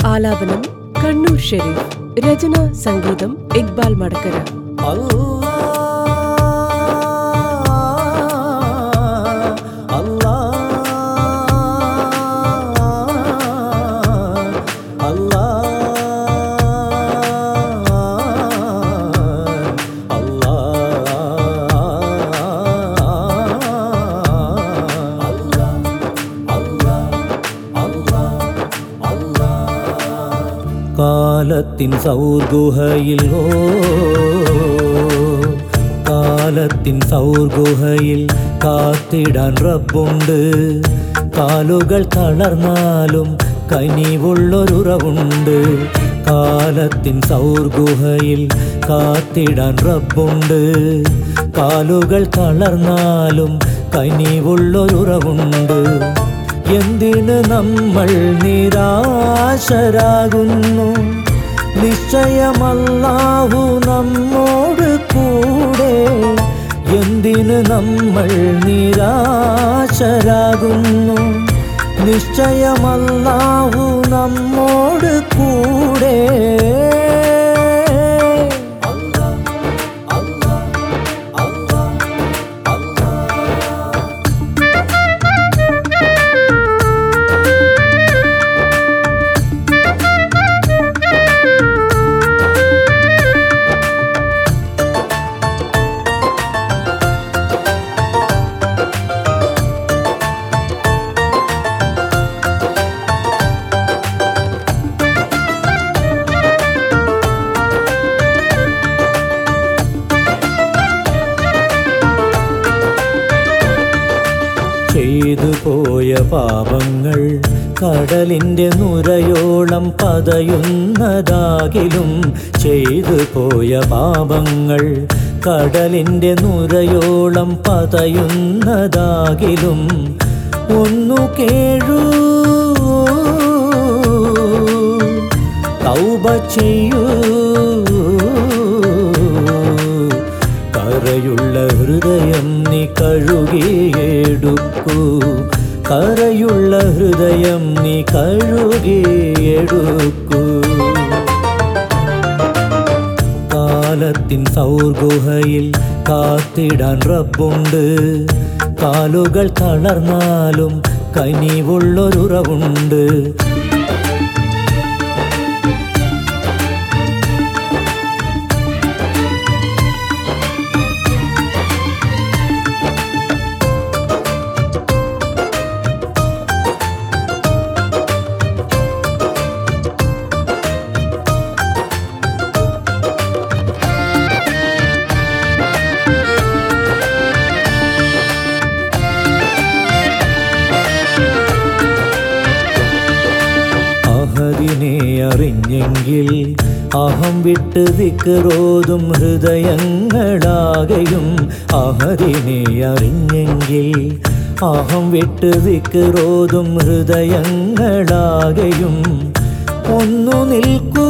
ആലാപനം കണ്ണൂർ ഷെരീഫ് രചന സംഗീതം ഇക്ബാൽ മടക്കര കാലത്തിൻ സൗർഗുഹയിൽ ഓ കാലത്തിൻ സൗർഗുഹയിൽ കാത്തിടാൻ റബ്ബുണ്ട് കാലുകൾ തളർന്നാലും കനിവുള്ളൊരുറവുണ്ട് കാലത്തിൻ സൗർഗുഹയിൽ കാത്തിടാൻ റബ്ബുണ്ട് കാലുകൾ തളർന്നാലും കനിവുള്ളൊരുറവുണ്ട് എന്തിന് നമ്മൾ നിരാശരാകുന്നു നിശ്ചയമല്ലാഹു നമ്മോട് കൂടെ എന്തിന് നമ്മൾ നിരാശരാകുന്നു നിശ്ചയമല്ലാഹു നമ്മോട് കൂടെ ചെയ്തു പോയ പാപങ്ങൾ കടലിൻ്റെ നുരയോളം പതയുന്നതാകിലും ചെയ്തു പോയ പാപങ്ങൾ കടലിൻ്റെ നുരയോളം പതയുന്നതാകിലും ഒന്നു കേഴൂ തൗബ ചെയ്യൂ കരയുള്ള ഹൃദയം നീ കഴുകിയെടുക്കൂ കരയുള്ള ഹൃദയം നീ കഴുകിയെടുക്കൂ കാലത്തിൻ സൗർഗുഹയിൽ കാത്തിടാൻ റബ്ബുണ്ട് കാലുകൾ തളർന്നാലും കനിവുള്ളൊരുറവുണ്ട് അഹദിനെ അറിഞ്ഞെങ്കിൽ അഹം വിട്ട് ദിക്കറോതും ഹൃദയങ്ങളാകെയും അഹദിനെ അറിഞ്ഞെങ്കിൽ അഹം വിട്ട് ദിക്കറോതും ഹൃദയങ്ങളാകെയും ഒന്നു നിൽക്കൂ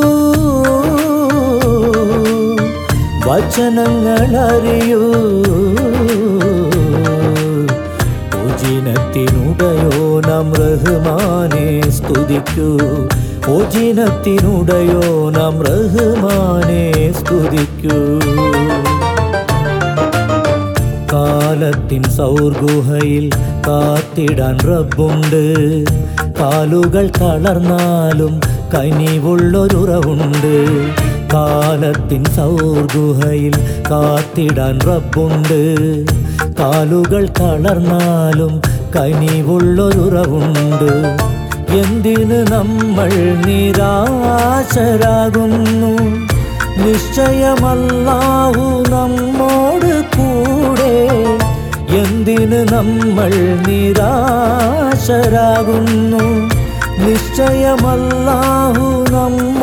വചനങ്ങളറിയൂ ഓജിനത്തിനുടയോ നാം റഹ്മാനെ സ്തുതിക്കൂ ഓജിനത്തിനുടയോ നാം റഹ്മാനെ സ്തുതിക്കൂ കാലത്തിൻ സൗർഗുഹയിൽ കാത്തിടാൻ റബ്ബുണ്ട് കാലുകൾ തളർന്നാലും കനിവുള്ളൊരുറവുണ്ട് കാലത്തിൻ സൗർഗുഹയിൽ കാത്തിടാൻ റബ്ബുണ്ട് കാലുകൾ തളർന്നാലും കനിവുള്ളൊരുറവുണ്ട് എന്തിന് നമ്മൾ നിരാശരാകുന്നു നിശ്ചയമല്ലാഹു നമ്മോട് കൂടെ എന്തിന് നമ്മൾ നിരാശരാകുന്നു നിശ്ചയമല്ലാഹു നമ്മ